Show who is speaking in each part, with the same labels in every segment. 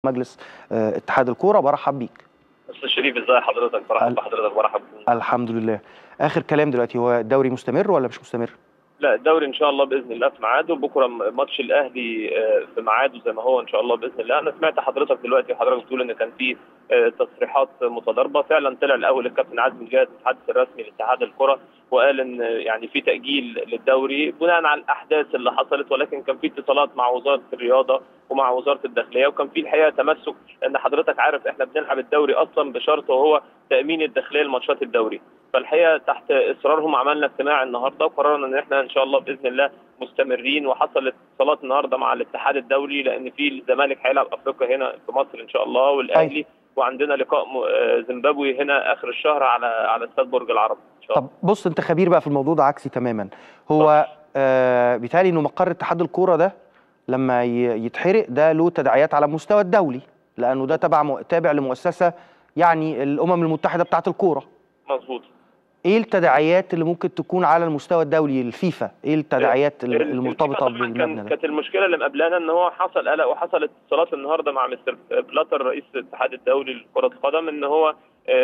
Speaker 1: مجلس آه، اتحاد الكوره برحب بيك
Speaker 2: استاذ شريف ازي حضرتك برحب بحضرتك برحب
Speaker 1: الحمد لله اخر كلام دلوقتي هو الدوري مستمر ولا مش مستمر
Speaker 2: لا الدوري ان شاء الله باذن الله في ميعاده بكره ماتش الاهلي آه، في ميعاده زي ما هو ان شاء الله باذن الله انا سمعت حضرتك دلوقتي حضرتك بتقول ان كان في آه، تصريحات متضاربه فعلا طلع الاول الكابتن عزمي الجاد المتحدث الرسمي لاتحاد الكره وقال ان يعني في تاجيل للدوري بناء على الاحداث اللي حصلت ولكن كان في اتصالات مع وزاره الرياضه ومع وزاره الداخليه وكان في الحقيقه تمسك لان حضرتك عارف احنا بنلعب الدوري اصلا بشرط وهو تامين الداخليه لماتشات الدوري فالحقيقه تحت اصرارهم عملنا اجتماع النهارده وقررنا ان احنا ان شاء الله باذن الله مستمرين وحصل اتصالات النهارده مع الاتحاد الدولي لان في الزمالك هيلعب افريقيا هنا في مصر ان شاء الله والاهلي وعندنا لقاء زيمبابوي هنا اخر الشهر على على استاد برج العرب ان شاء
Speaker 1: الله طب بص انت خبير بقى في الموضوع ده عكسي تماما هو آه بيتهيألي انه مقر اتحاد الكوره ده لما يتحرق ده له تداعيات على المستوى الدولي لانه ده تبع تابع لمؤسسه يعني الامم المتحده بتاعه الكوره
Speaker 2: مظبوط
Speaker 1: ايه التداعيات اللي ممكن تكون على المستوى الدولي الفيفا ايه التداعيات المرتبطه بالمبنى ده
Speaker 2: كانت المشكله اللي مقابلانا ان هو حصل قلق وحصل اتصالات النهارده مع مستر بلاتر رئيس الاتحاد الدولي لكره القدم ان هو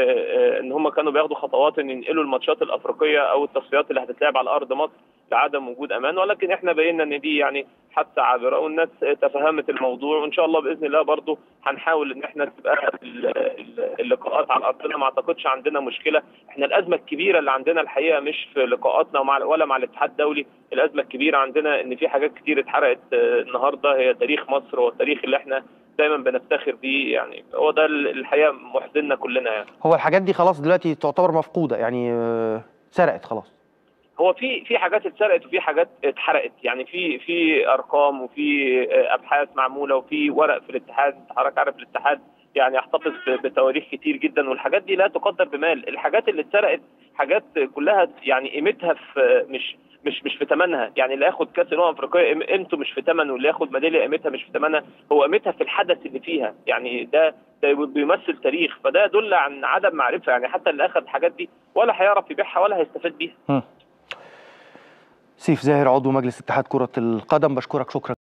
Speaker 2: ان هم كانوا بياخدوا خطوات ان ينقلوا الماتشات الافريقيه او التصفيات اللي هتتلعب على ارض مصر لعدم وجود امان ولكن احنا بينا ان دي يعني حادثه عابره والناس تفهمت الموضوع وان شاء الله باذن الله برضو هنحاول ان احنا تبقى اللقاءات على ارضنا ما اعتقدش عندنا مشكله احنا الازمه الكبيره اللي عندنا الحقيقه مش في لقاءاتنا ومع ولا مع الاتحاد الدولي الازمه الكبيره عندنا ان في حاجات كتير اتحرقت النهارده هي تاريخ مصر والتاريخ اللي احنا دايما بنفتخر بيه يعني هو ده الحقيقه محزننا كلنا يعني
Speaker 1: هو الحاجات دي خلاص دلوقتي تعتبر مفقوده يعني سرقت خلاص
Speaker 2: هو في في حاجات اتسرقت وفي حاجات اتحرقت يعني في في ارقام وفي ابحاث معموله وفي ورق في الاتحاد حضرتك عارف الاتحاد يعني يحتفظ بتواريخ كتير جدا والحاجات دي لا تقدر بمال الحاجات اللي اتسرقت حاجات كلها يعني قيمتها في مش مش مش في ثمنها يعني اللي ياخد كاس الامم الافريقيه قيمته مش في ثمنه واللي ياخد ميداليه قيمتها مش في ثمنها هو قيمتها في الحدث اللي فيها يعني ده ده بيمثل تاريخ فده يدل عن عدم معرفه يعني حتى اللي اخذ الحاجات دي ولا هيعرف يبيعها ولا هيستفاد بيها
Speaker 1: سيف زاهر عضو مجلس اتحاد كره القدم بشكرك شكرا